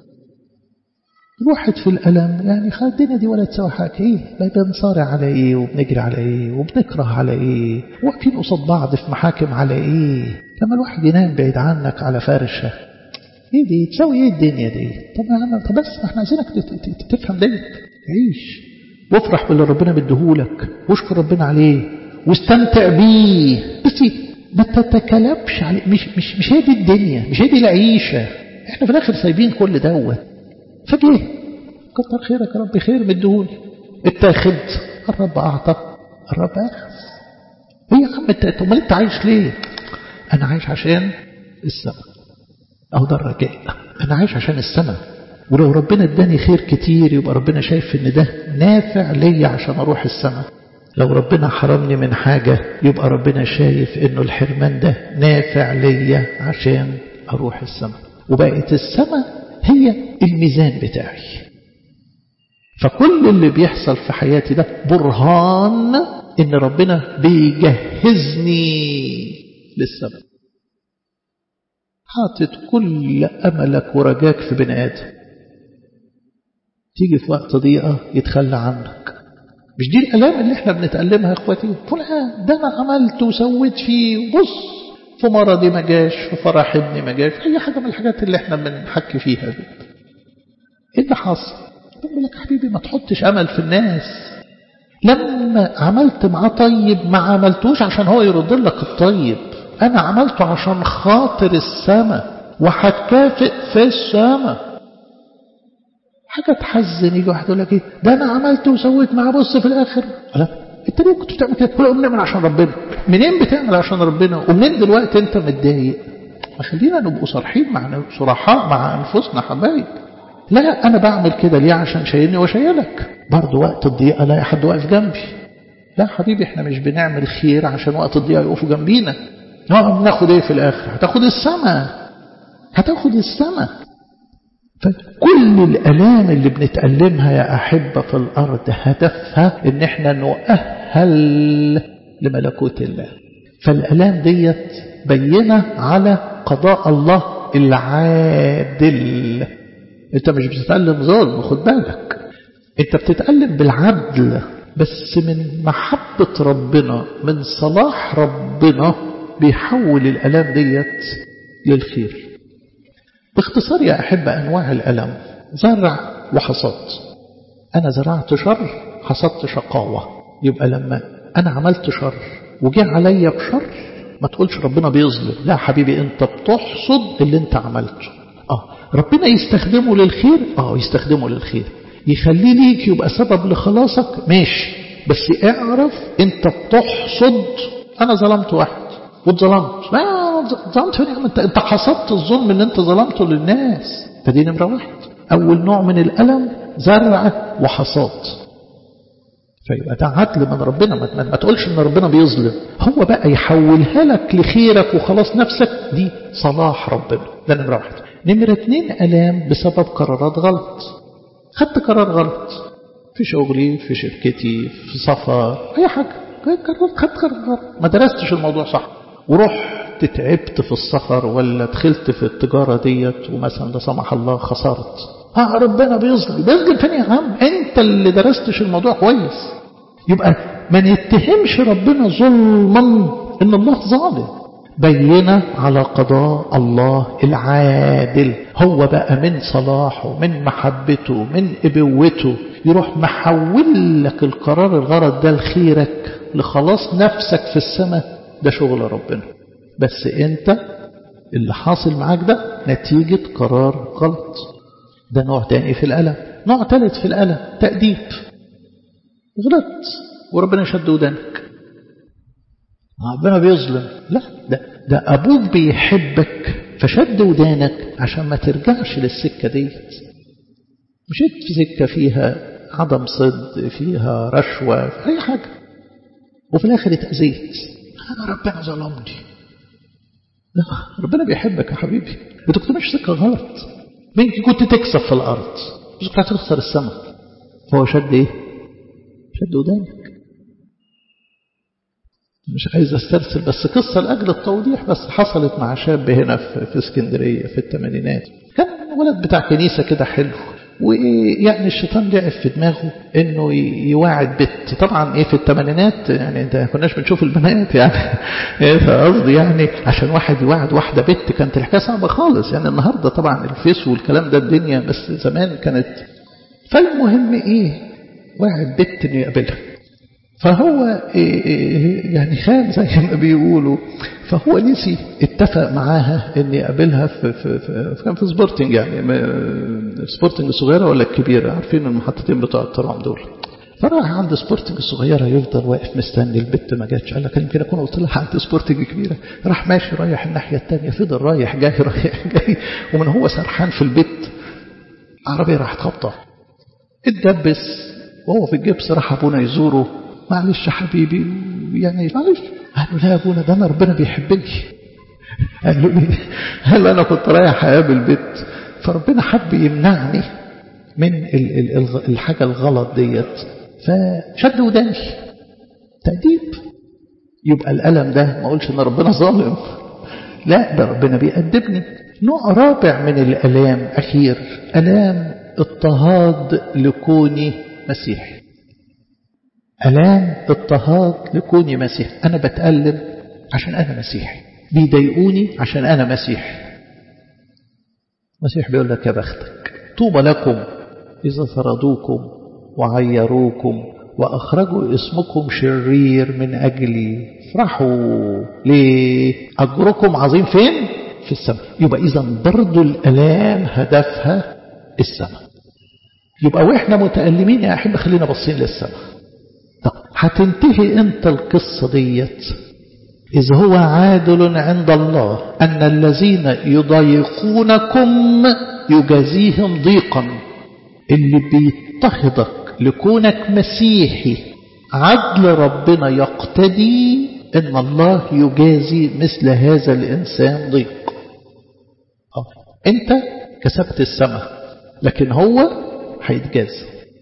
الواحد في الألم يعني خد الدنيا دي ولا تسوي حاجة إيه بنصارع على إيه وبنجري على إيه وبنكره على إيه واقفين قصاد بعض في محاكم على إيه لما الواحد ينام بعيد عنك على فرشة إيه دي تسوي إيه الدنيا دي طب أنا طب بس إحنا عايزينك تفهم ديت عيش وافرح باللي ربنا مديهولك واشكر ربنا عليه واستمتع بيه بس ما تتكلمش عليه مش مش مش هي دي الدنيا مش هي دي العيشة احنا في الآخر سايبين كل دوت فجه كتر خيرك يا رب خير مديهولي اتاخد الرب أعطى الرب أخذ ايه يا عم انت امال انت عايش ليه انا عايش عشان السماء اهو ده الرجاء انا عايش عشان السماء ولو ربنا اداني خير كتير يبقى ربنا شايف ان ده نافع ليا عشان اروح السماء لو ربنا حرمني من حاجة يبقى ربنا شايف انه الحرمان ده نافع ليا عشان اروح السماء وبقت السماء هي الميزان بتاعي فكل اللي بيحصل في حياتي ده برهان ان ربنا بيجهزني للسماء حاطط كل املك ورجاك في بني ادم تيجي في وقت ضيقه يتخلى عنك مش دي الالام اللي احنا بنتالمها يا اخواتي فلان ده انا عملت وسويت فيه وبص في مرضي ما جاش في فرح ابني ما جاش اي حاجه من الحاجات اللي احنا بنحكي فيها دي ايه اللي حصل بقول لك حبيبي ما تحطش امل في الناس لما عملت معاه طيب ما عملتوش عشان هو يرد لك الطيب انا عملته عشان خاطر السماء وهتكافئ في السماء حاجة تحزن يجي واحد يقول لك ايه ده انا عملت وسويت معاه بص في الاخر لا انت ليه كنت بتعمل كده؟ كل بنعمل عشان ربنا منين بتعمل عشان ربنا ومنين دلوقتي انت متضايق ما خلينا نبقوا صريحين مع صرحاء مع انفسنا حبايب لا انا بعمل كده ليه عشان شايلني وشايلك برضه وقت الضيقه لا حد واقف جنبي لا حبيبي احنا مش بنعمل خير عشان وقت الضيقه يقفوا جنبينا نقعد ناخد ايه في الاخر هتاخد السماء هتاخد السماء فكل الالام اللي بنتألمها يا احبه في الارض هدفها ان احنا نؤهل لملكوت الله فالالام ديت بينه على قضاء الله العادل انت مش بتتألم ظلم خد بالك انت بتتألم بالعدل بس من محبة ربنا من صلاح ربنا بيحول الألام ديت للخير باختصار يا أحب أنواع الألم زرع وحصاد أنا زرعت شر حصدت شقاوة يبقى لما أنا عملت شر وجه عليا بشر ما تقولش ربنا بيظلم لا حبيبي أنت بتحصد اللي أنت عملته آه ربنا يستخدمه للخير آه يستخدمه للخير يخليه ليك يبقى سبب لخلاصك ماشي بس اعرف انت بتحصد انا ظلمت واحد واتظلمت لا ظلمت فين انت انت حصدت الظلم اللي انت ظلمته للناس فدي نمره واحد اول نوع من الالم زرع وحصاد فيبقى ده عدل من ربنا ما, ما تقولش ان ربنا بيظلم هو بقى يحولها لك لخيرك وخلاص نفسك دي صلاح ربنا ده نمره واحد نمره اتنين الام بسبب قرارات غلط خدت قرار غلط في شغلي في شركتي في سفر اي حاجه خدت قرار غلط ما درستش الموضوع صح ورحت تعبت في السفر ولا دخلت في التجاره ديت ومثلا لا سمح الله خسرت ها ربنا بيظلم بيظلم فين يا عم انت اللي درستش الموضوع كويس يبقى ما نتهمش ربنا ظلما ان الله ظالم بينة على قضاء الله العادل هو بقى من صلاحه من محبته من ابوته يروح محول لك القرار الغلط ده لخيرك لخلاص نفسك في السماء ده شغل ربنا بس انت اللي حاصل معاك ده نتيجة قرار غلط ده نوع تاني في الألم نوع ثالث في الألم تأديب غلطت وربنا شد ودانك ربنا بيظلم لا ده, ده أبوك بيحبك فشد ودانك عشان ما ترجعش للسكة ديت مشيت في سكة فيها عدم صدق فيها رشوة في أي حاجة وفي الآخر اتأذيت أنا ربنا ظلمني لا ربنا بيحبك يا حبيبي ما تكتمش سكة غلط ممكن كنت تكسب في الأرض مش كنت هتخسر السماء فهو شد إيه شد ودانك مش عايز استرسل بس قصة لأجل التوضيح بس حصلت مع شاب هنا في, في اسكندرية في الثمانينات كان ولد بتاع كنيسة كده حلو ويعني الشيطان لعب في دماغه انه يواعد بنت طبعا ايه في الثمانينات يعني انت كناش بنشوف البنات يعني ايه فقصدي يعني عشان واحد يواعد واحده بنت كانت الحكايه صعبه خالص يعني النهارده طبعا الفيس والكلام ده الدنيا بس زمان كانت فالمهم ايه واعد بنت انه يقابلها فهو إيه يعني خان زي ما بيقولوا فهو نسي اتفق معاها ان يقابلها في, في, في كان في سبورتنج يعني سبورتنج الصغيره ولا الكبيره عارفين المحطتين بتوع الترام دول فراح عند سبورتنج الصغيرة يفضل واقف مستني البت ما جاتش قال لك يمكن اكون قلت لها عند سبورتنج كبيرة راح ماشي رايح الناحية الثانية فضل رايح جاي رايح جاي ومن هو سرحان في البيت عربية راح تخبطه اتدبس وهو في الجبس راح ابونا يزوره معلش يا حبيبي يعني معلش قال له لا يا ابونا ده انا ربنا بيحبني قال له ليه قال له انا كنت رايح اقابل بيت فربنا حب يمنعني من الحاجة الغلط ديت فشد وداني تأديب يبقى الألم ده ما أقولش إن ربنا ظالم لا ده ربنا بيأدبني نوع رابع من الألام أخير ألام اضطهاد لكوني مسيحي ألام اضطهاد لكوني مسيحي أنا بتألم عشان أنا مسيحي بيضايقوني عشان أنا مسيحي مسيح بيقول لك يا بختك طوبى لكم إذا طردوكم وعيروكم وأخرجوا اسمكم شرير من أجلي افرحوا ليه أجركم عظيم فين في السماء يبقى إذا برضو الألام هدفها السماء يبقى واحنا متألمين يا أحبة خلينا باصين للسماء طب هتنتهي انت القصة ديت إذ هو عادل عند الله أن الذين يضايقونكم يجازيهم ضيقا اللي بيضطهدك لكونك مسيحي عدل ربنا يقتدي ان الله يجازي مثل هذا الانسان ضيق انت كسبت السماء لكن هو هيتجازى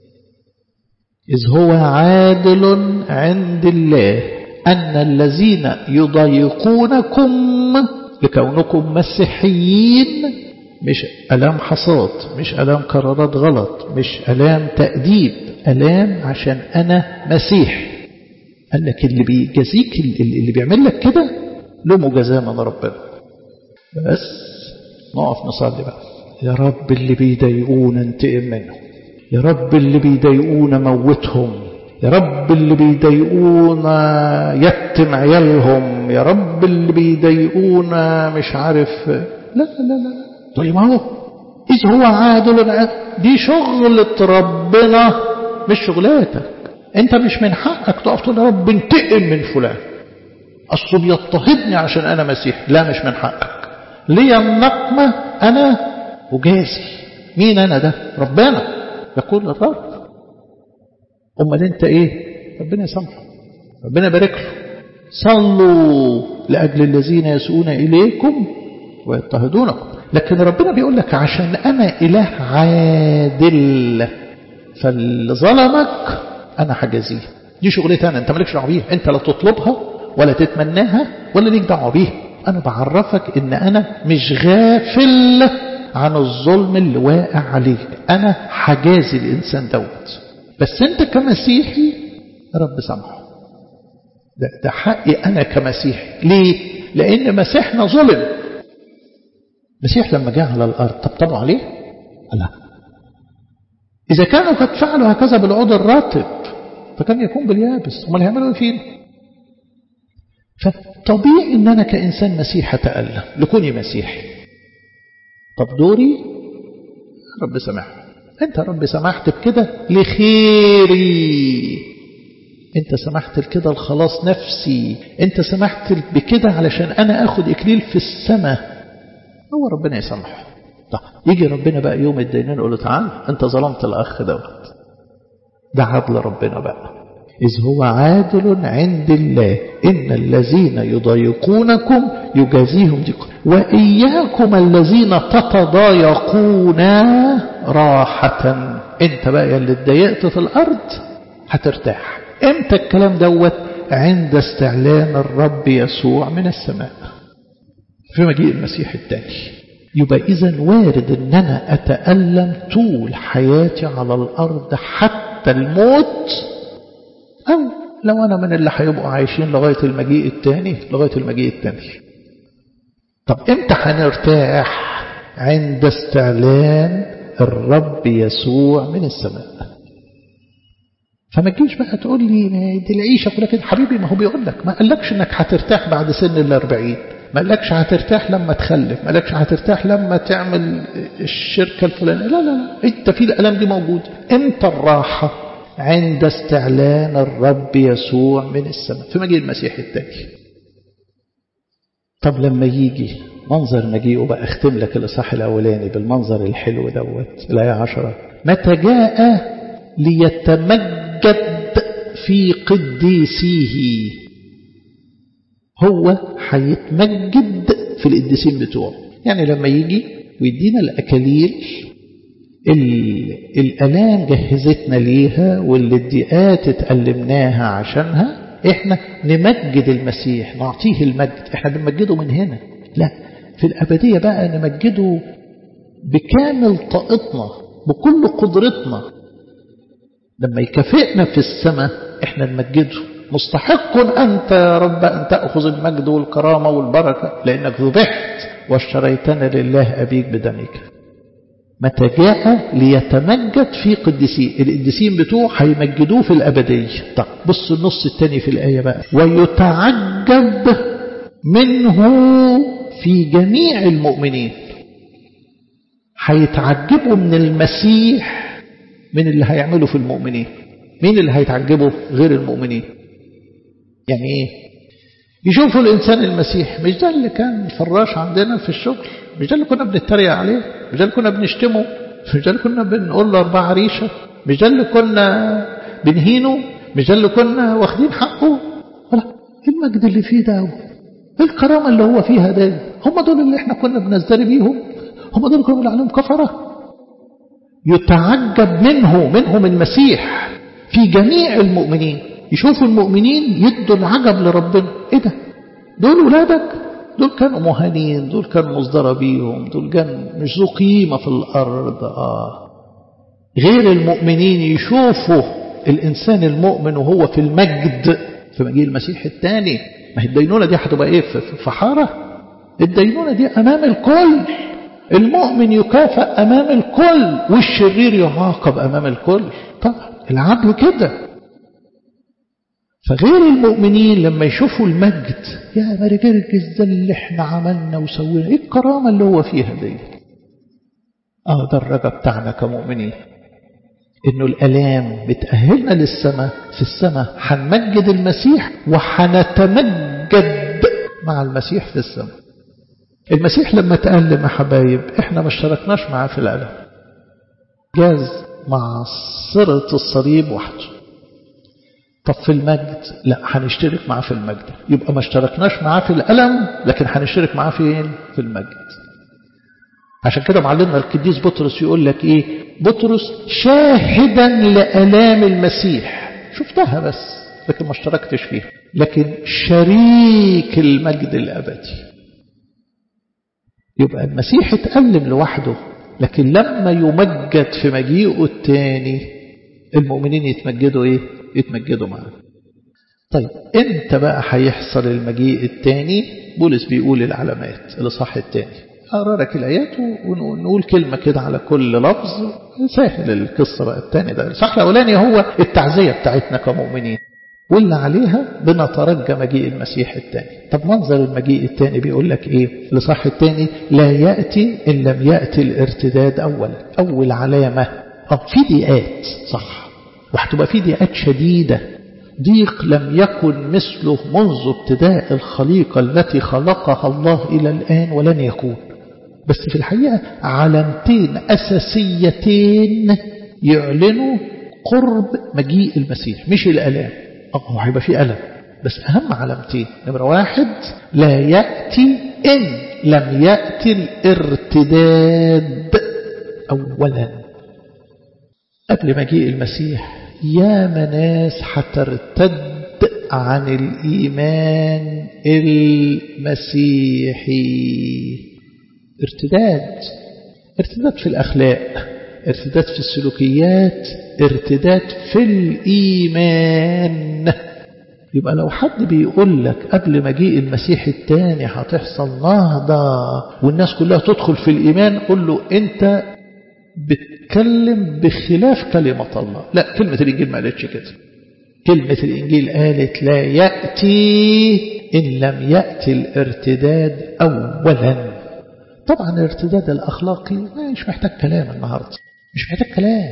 إذ هو عادل عند الله أن الذين يضايقونكم لكونكم مسيحيين مش ألام حصاد مش ألام قرارات غلط مش ألام تأديب ألام عشان أنا مسيح قال لك اللي بيجازيك اللي بيعمل لك كده له مجازاه من ربنا بس نقف نصلي بقى يا رب اللي بيضايقونا انتقم منهم يا رب اللي بيضايقونا موتهم يا رب اللي بيضايقونا يتم عيالهم يا رب اللي بيضايقونا مش عارف لا لا لا لا طيب اهو إذ هو عادل دي شغلة ربنا مش شغلاتك انت مش من حقك تقف تقول يا رب انتقم من فلان اصله بيضطهدني عشان انا مسيح لا مش من حقك ليا النقمة انا وجازي مين انا ده ربنا يقول الرب امال انت ايه ربنا يسامحه ربنا يبارك له صلوا لاجل الذين يسوءون اليكم ويضطهدونكم لكن ربنا بيقول لك عشان انا اله عادل فاللي ظلمك انا هجازيه دي شغلتي انا انت مالكش دعوه بيها انت لا تطلبها ولا تتمناها ولا ليك دعوه بيها انا بعرفك ان انا مش غافل عن الظلم اللي واقع عليك انا هجازي الانسان دوت بس انت كمسيحي رب سامحه ده, ده حقي انا كمسيحي ليه لان مسيحنا ظلم مسيح لما جاء على الارض طبطبوا عليه لا إذا كانوا قد فعلوا هكذا بالعود الراتب فكان يكون باليابس امال هيعملوا ايه فينا فطبيعي ان انا كانسان مسيح اتالم لكوني مسيحي طب دوري رب سامحه انت رب سمحت بكده لخيري انت سمحت بكده لخلاص نفسي انت سمحت بكده علشان انا اخد اكليل في السماء هو ربنا يسامحه طب يجي ربنا بقى يوم الدينين يقول له تعال انت ظلمت الاخ دوت ده عدل ربنا بقى إذ هو عادل عند الله إن الذين يضايقونكم يجازيهم ضيقا وإياكم الذين تتضايقون راحة انت بقى اللي اتضايقت في الأرض هترتاح امتى الكلام دوت عند استعلان الرب يسوع من السماء في مجيء المسيح الثاني يبقى إذا وارد أن أنا أتألم طول حياتي على الأرض حتى الموت أو لو أنا من اللي هيبقوا عايشين لغاية المجيء الثاني لغاية المجيء الثاني طب إمتى هنرتاح عند استعلان الرب يسوع من السماء فما تجيش بقى تقول لي دي العيشة كلها كده حبيبي ما هو بيقول لك ما قالكش انك هترتاح بعد سن الأربعين ما قالكش هترتاح لما تخلف ما قالكش هترتاح لما تعمل الشركة الفلانية لا لا لا انت في الألم دي موجود امتى الراحة عند استعلان الرب يسوع من السماء في مجيء المسيح الثاني طب لما يجي منظر مجيئه بقى اختم لك الإصحاح الأولاني بالمنظر الحلو دوت الآية عشرة متى جاء ليتمجد في قديسيه هو هيتمجد في القديسين بتوعه يعني لما يجي ويدينا الأكاليل الألام جهزتنا ليها والاديات اتألمناها عشانها احنا نمجد المسيح نعطيه المجد احنا بنمجده من هنا لا في الأبدية بقى نمجده بكامل طاقتنا بكل قدرتنا لما يكافئنا في السماء احنا نمجده مستحق أنت يا رب أن تأخذ المجد والكرامة والبركة لأنك ذبحت واشتريتنا لله أبيك بدمك متى جاء ليتمجد في قديسين القديسين بتوعه هيمجدوه في الأبدية طب بص النص الثاني في الآية بقى ويتعجب منه في جميع المؤمنين هيتعجبوا من المسيح من اللي هيعمله في المؤمنين مين اللي هيتعجبه غير المؤمنين يعني ايه يشوفوا الإنسان المسيح مش ده اللي كان فراش عندنا في الشغل مش ده اللي كنا بنتريق عليه مش ده اللي كنا بنشتمه مش ده اللي كنا بنقول له أربعة ريشة مش ده اللي كنا بنهينه مش ده اللي كنا واخدين حقه ولا المجد اللي فيه ده الكرامة اللي هو فيها ده هم دول اللي احنا كنا بنزدري بيهم هم دول اللي كنا بنقول عليهم كفرة يتعجب منه منهم المسيح في جميع المؤمنين يشوفوا المؤمنين يدوا العجب لربنا ايه ده دول ولادك دول كانوا مهانين دول كانوا مصدر بيهم دول كان مش ذو قيمة في الأرض آه غير المؤمنين يشوفوا الإنسان المؤمن وهو في المجد في مجيء المسيح الثاني ما هي الدينونة دي هتبقى ايه في حارة الدينونة دي أمام الكل المؤمن يكافأ أمام الكل والشرير يعاقب أمام الكل طبعا العدل كده فغير المؤمنين لما يشوفوا المجد يا مرجرجز ده اللي احنا عملنا وسوينا ايه الكرامة اللي هو فيها دي اه ده الرجا بتاعنا كمؤمنين انه الالام بتأهلنا للسماء في السماء هنمجد المسيح وحنتمجد مع المسيح في السماء المسيح لما تألم يا حبايب احنا ما اشتركناش معاه في الألم جاز مع صرة الصليب وحده طب في المجد لا هنشترك معاه في المجد يبقى ما اشتركناش معاه في الألم لكن هنشترك معاه فين في المجد عشان كده معلمنا القديس بطرس يقول لك ايه بطرس شاهدا لألام المسيح شفتها بس لكن ما اشتركتش فيها لكن شريك المجد الأبدي يبقى المسيح اتألم لوحده لكن لما يمجد في مجيئه الثاني المؤمنين يتمجدوا ايه يتمجدوا معاه طيب امتى بقى هيحصل المجيء الثاني بولس بيقول العلامات الاصحاح الثاني اقرا لك الايات ونقول كلمه كده على كل لفظ سهل القصه بقى الثاني ده الاصحاح الاولاني هو التعزيه بتاعتنا كمؤمنين واللي عليها بنترجى مجيء المسيح الثاني طب منظر المجيء الثاني بيقول لك ايه الاصحاح الثاني لا ياتي ان لم ياتي الارتداد اول اول علامه اه في ضيقات صح وهتبقى في ضيقات شديده ضيق لم يكن مثله منذ ابتداء الخليقه التي خلقها الله الى الان ولن يكون بس في الحقيقه علامتين اساسيتين يعلنوا قرب مجيء المسيح مش الالام هو هيبقى فيه ألم بس أهم علامتين نمرة واحد لا يأتي إن لم يأتي الارتداد أولا قبل مجيء المسيح يا مناس هترتد عن الإيمان المسيحي ارتداد ارتداد في الأخلاق ارتداد في السلوكيات ارتداد في الإيمان يبقى لو حد بيقول لك قبل مجيء المسيح الثاني هتحصل نهضة والناس كلها تدخل في الإيمان قل له أنت بتكلم بخلاف كلمة الله لا كلمة الإنجيل ما قالتش كده كلمة الإنجيل قالت لا يأتي إن لم يأتي الارتداد أولا طبعا الارتداد الأخلاقي مش محتاج كلام النهاردة مش محتاج كلام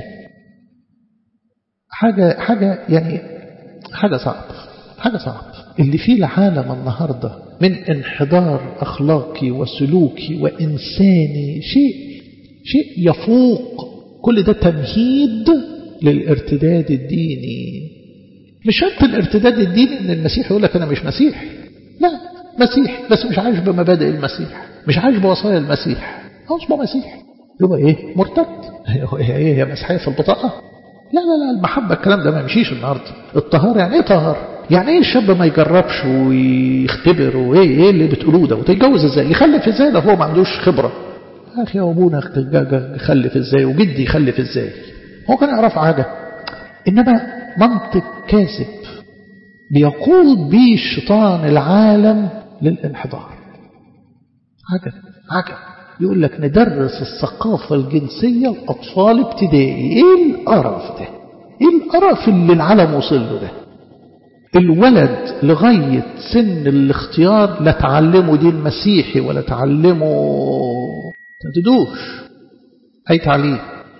حاجة حاجة يعني حاجة صعب حاجة صعب اللي فيه العالم النهاردة من انحدار أخلاقي وسلوكي وإنساني شيء شيء يفوق كل ده تمهيد للارتداد الديني مش شرط الارتداد الديني ان المسيح يقول لك انا مش مسيح لا مسيح بس مش عايش بمبادئ المسيح مش عايش بوصايا المسيح هو اسمه مسيح يبقى ايه مرتد هي ايه هي مسيحيه في البطاقه لا لا لا المحبه الكلام ده ما يمشيش النهارده الطهاره يعني ايه طهاره يعني ايه الشاب ما يجربش ويختبر وايه ايه اللي بتقولوه ده وتتجوز ازاي يخلف ازاي ده هو ما عندوش خبره يا اخي ابونا يخلف ازاي وجدي يخلف ازاي هو كان يعرف حاجه انما منطق كاذب بيقود به الشيطان العالم للانحدار عجب عجب يقول لك ندرس الثقافة الجنسية الأطفال ابتدائي ايه القرف ده ايه القرف اللي العالم وصل له ده الولد لغاية سن الاختيار لا تعلمه دين مسيحي ولا تعلمه تدوش أي تعليم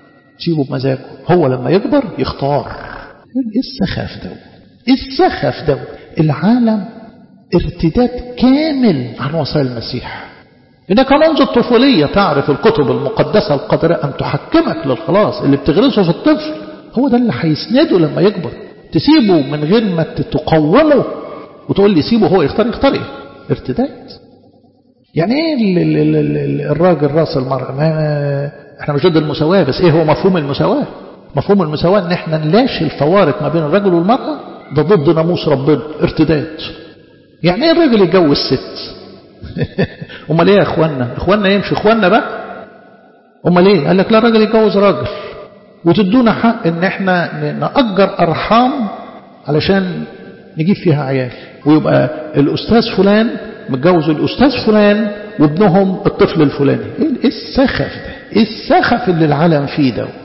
سيبه بمزاجه هو لما يكبر يختار ايه السخف ده ايه السخف ده العالم ارتداد كامل عن وصايا المسيح إنك منذ الطفولية تعرف الكتب المقدسة القادرة أن تحكمك للخلاص اللي بتغرسه في الطفل هو ده اللي هيسنده لما يكبر تسيبه من غير ما تقومه وتقول لي سيبه هو يختار يختار ايه ارتداد يعني ايه الراجل راس المرأة ما احنا مش ضد المساواة بس ايه هو مفهوم المساواة مفهوم المساواة ان احنا نلاشي الفوارق ما بين الرجل والمرأة ده ضد ناموس ربنا ارتداد يعني ايه الراجل يتجوز ست امال ايه يا اخوانا اخوانا يمشي اخوانا بقى امال ايه قال لك لا الراجل يتجوز راجل وتدونا حق ان احنا نأجر ارحام علشان نجيب فيها عيال ويبقى الاستاذ فلان متجوز الاستاذ فلان وابنهم الطفل الفلاني ايه السخف ده ايه السخف اللي العالم فيه دوت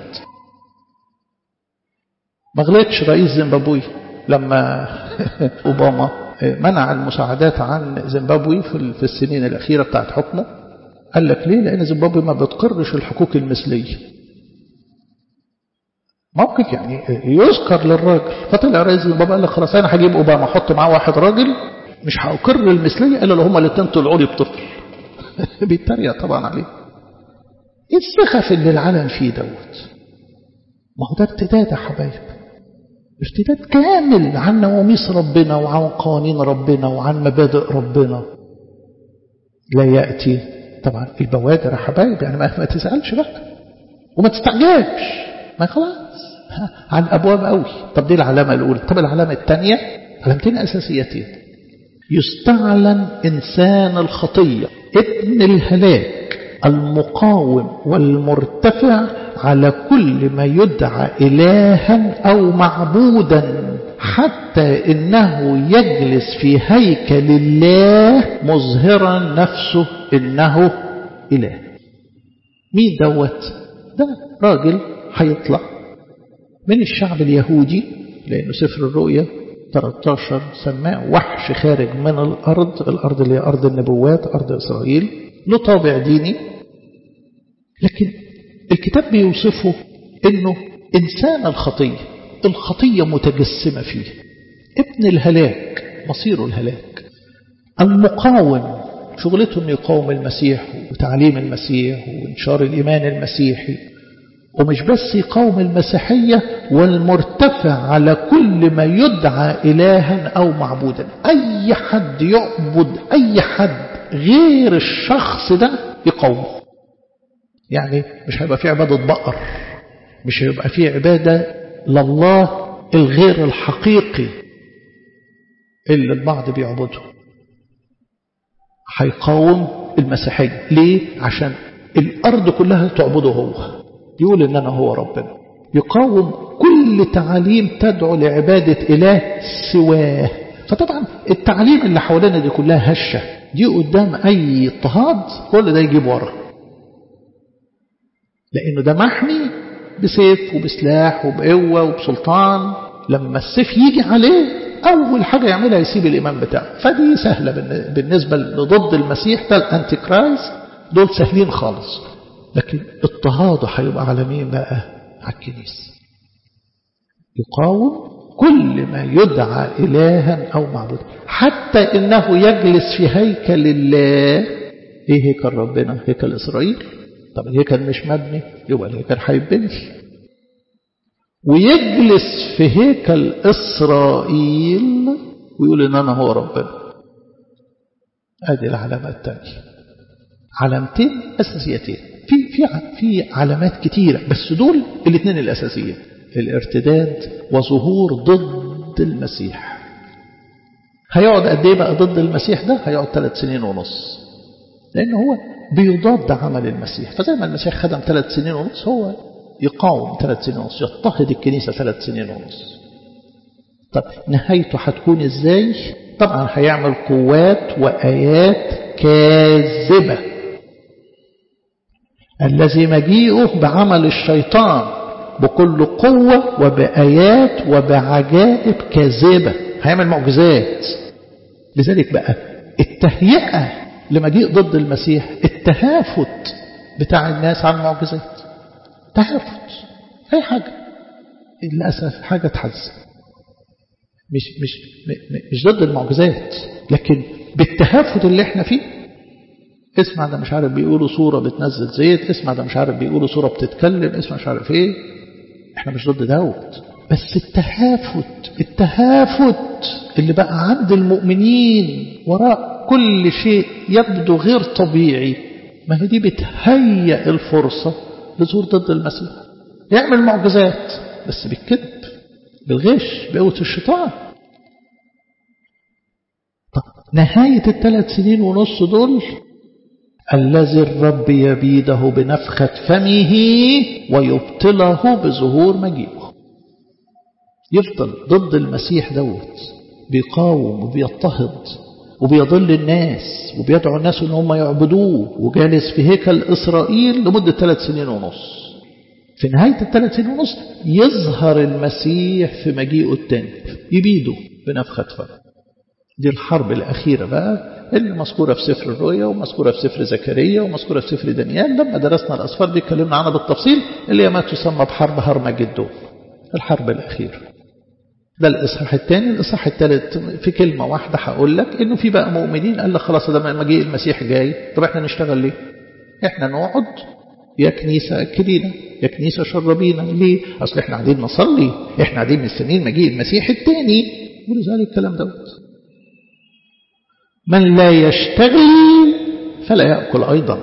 ما غلطش رئيس زيمبابوي لما اوباما منع المساعدات عن زيمبابوي في السنين الأخيرة بتاعت حكمه قال لك ليه لأن زيمبابوي ما بتقرش الحقوق المثلية موقف يعني يذكر للراجل فطلع رئيس زيمبابوي قال لك خلاص أنا هجيب أوباما أحط معاه واحد راجل مش هأقر المثلية إلا لو هما الاثنين طلعوا لي بطفل بيتريق طبعا عليه ايه السخف اللي العالم فيه دوت ما هو ده ارتداد يا حبايب ارتداد كامل عن نواميس ربنا وعن قوانين ربنا وعن مبادئ ربنا لا يأتي طبعا البوادر يا حبايب يعني ما تسألش بقى وما تستعجلش ما خلاص على الأبواب قوي طب دي العلامة الأولى طب العلامة الثانية علامتين أساسيتين يستعلن إنسان الخطية ابن الهلاك المقاوم والمرتفع على كل ما يدعى إلها أو معبودا حتى إنه يجلس في هيكل الله مظهرا نفسه إنه إله مين دوت ده راجل هيطلع من الشعب اليهودي لأنه سفر الرؤيا 13 سماه وحش خارج من الأرض الأرض اللي هي أرض النبوات أرض إسرائيل له طابع ديني لكن الكتاب بيوصفه انه انسان الخطية الخطية متجسمة فيه ابن الهلاك مصيره الهلاك المقاوم شغلته انه يقاوم المسيح وتعليم المسيح وانشار الايمان المسيحي ومش بس يقاوم المسيحية والمرتفع على كل ما يدعى إلها أو معبودا أي حد يعبد أي حد غير الشخص ده يقاومه يعني مش هيبقى في عبادة بقر مش هيبقى في عبادة لله الغير الحقيقي اللي البعض بيعبده هيقاوم المسيحية ليه؟ عشان الأرض كلها تعبده هو يقول إن أنا هو ربنا يقاوم كل تعاليم تدعو لعبادة إله سواه فطبعا التعليم اللي حوالينا دي كلها هشة دي قدام أي اضطهاد كل ده يجيب ورا لأنه ده محمي بسيف وبسلاح وبقوة وبسلطان لما السيف يجي عليه أول حاجة يعملها يسيب الإيمان بتاعه فدي سهلة بالنسبة لضد المسيح ده الأنتي كرايست دول سهلين خالص لكن اضطهاده هيبقى على مين بقى على الكنيسة يقاوم كل ما يدعى إلها أو معبودا حتى إنه يجلس في هيكل الله إيه هيكل ربنا هيكل إسرائيل طب الهيكل مش مبني يبقى الهيكل هيتبني ويجلس في هيكل إسرائيل ويقول إن أنا هو ربنا هذه العلامة الثانية علامتين أساسيتين في في في علامات كتيرة بس دول الاثنين الأساسيين الارتداد وظهور ضد المسيح هيقعد قد ايه بقى ضد المسيح ده هيقعد ثلاث سنين ونص لأن هو بيضاد عمل المسيح فزي ما المسيح خدم ثلاث سنين ونص هو يقاوم ثلاث سنين ونص يضطهد الكنيسة ثلاث سنين ونص طب نهايته هتكون ازاي طبعا هيعمل قوات وآيات كاذبة الذي مجيئه بعمل الشيطان بكل قوة وبآيات وبعجائب كاذبة هيعمل معجزات لذلك بقى التهيئة لمجيء ضد المسيح التهافت بتاع الناس عن المعجزات تهافت أي حاجة للأسف حاجة تحزن مش مش مش ضد المعجزات لكن بالتهافت اللي احنا فيه اسمع ده مش عارف بيقولوا صورة بتنزل زيت اسمع ده مش عارف بيقولوا صورة بتتكلم اسمع مش عارف ايه احنا مش ضد دوت بس التهافت التهافت اللي بقى عند المؤمنين وراء كل شيء يبدو غير طبيعي ما هي دي بتهيئ الفرصة لظهور ضد المسيح يعمل معجزات بس بالكذب بالغش بقوة الشيطان طب نهاية الثلاث سنين ونص دول الذي الرب يبيده بنفخة فمه ويبطله بظهور مجيئه يفضل ضد المسيح دوت بيقاوم وبيضطهد وبيضل الناس وبيدعو الناس ان هم يعبدوه وجالس في هيكل إسرائيل لمدة ثلاث سنين ونص في نهاية الثلاث سنين ونص يظهر المسيح في مجيئه التاني يبيده بنفخة فمه دي الحرب الأخيرة بقى اللي مذكورة في سفر الرؤيا ومذكورة في سفر زكريا ومذكورة في سفر دانيال لما درسنا الأسفار دي اتكلمنا عنها بالتفصيل اللي هي ما تسمى بحرب هرمجدون الحرب الأخيرة ده الإصحاح الثاني الإصحاح الثالث في كلمة واحدة هقول لك إنه في بقى مؤمنين قال لك خلاص ده مجيء المسيح جاي طب إحنا نشتغل ليه؟ إحنا نقعد يا كنيسة أكلينا يا كنيسة شربينا ليه؟ أصل إحنا قاعدين نصلي إحنا قاعدين مستنيين مجيء المسيح الثاني ولذلك الكلام دوت من لا يشتغل فلا يأكل أيضا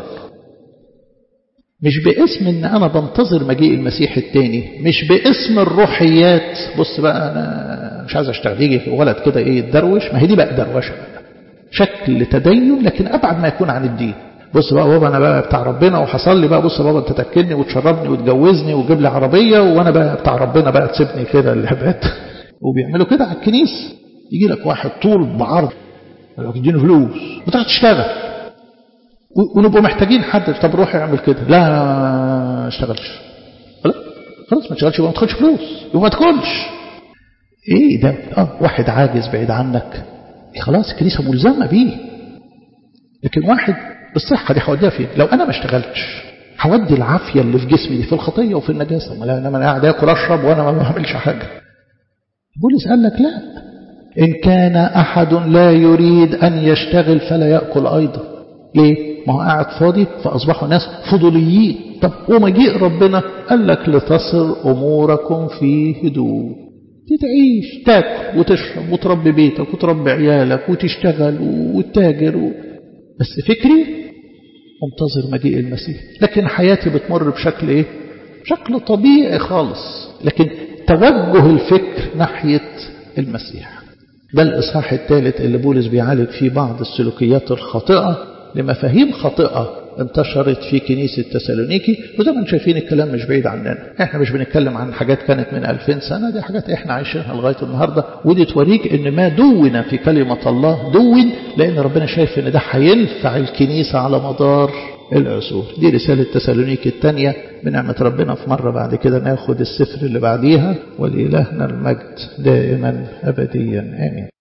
مش باسم ان انا بنتظر مجيء المسيح التاني مش باسم الروحيات بص بقى انا مش عايز اشتغل يجي ولد كده ايه يتدروش ما هي دي بقى دروشه بقى شكل تدين لكن ابعد ما يكون عن الدين بص بقى بابا انا بقى بتاع ربنا وحصل لي بقى بص بابا انت تاكلني وتشربني وتجوزني وتجيب لي عربيه وانا بقى بتاع ربنا بقى تسيبني كده اللعبات وبيعملوا كده على الكنيسه يجي لك واحد طول بعرض يديني فلوس بتاعت تشتغل ونبقوا محتاجين حد طب روح يعمل كده لا ما اشتغلش خلاص ما تشتغلش يبقى ما تاخدش فلوس يبقى ما تاكلش ايه ده اه واحد عاجز بعيد عنك إيه خلاص الكنيسه ملزمه بيه لكن واحد بالصحه دي هوديها فين لو انا ما اشتغلتش هودي العافيه اللي في جسمي دي في الخطيه وفي النجاسه ما انا قاعد اكل اشرب وانا ما بعملش حاجه بولس قال لك لا إن كان أحد لا يريد أن يشتغل فلا يأكل أيضا ليه؟ ما هو قاعد فاضي فأصبحوا ناس فضوليين طب ومجيء ربنا قال لك لتصل أموركم في هدوء تعيش تاكل وتشرب وتربي بيتك وتربي عيالك وتشتغل وتتاجر و... بس فكري منتظر مجيء المسيح لكن حياتي بتمر بشكل ايه بشكل طبيعي خالص لكن توجه الفكر ناحية المسيح ده الإصحاح الثالث اللي بولس بيعالج فيه بعض السلوكيات الخاطئة لمفاهيم خاطئة انتشرت في كنيسة تسالونيكي وزي ما شايفين الكلام مش بعيد عننا احنا مش بنتكلم عن حاجات كانت من 2000 سنة دي حاجات احنا عايشينها لغاية النهاردة ودي توريك ان ما دون في كلمة الله دون لان ربنا شايف ان ده هينفع الكنيسة على مدار العصور دي رسالة تسالونيكي الثانية بنعمة ربنا في مرة بعد كده ناخد السفر اللي بعديها ولإلهنا المجد دائما أبديا آمين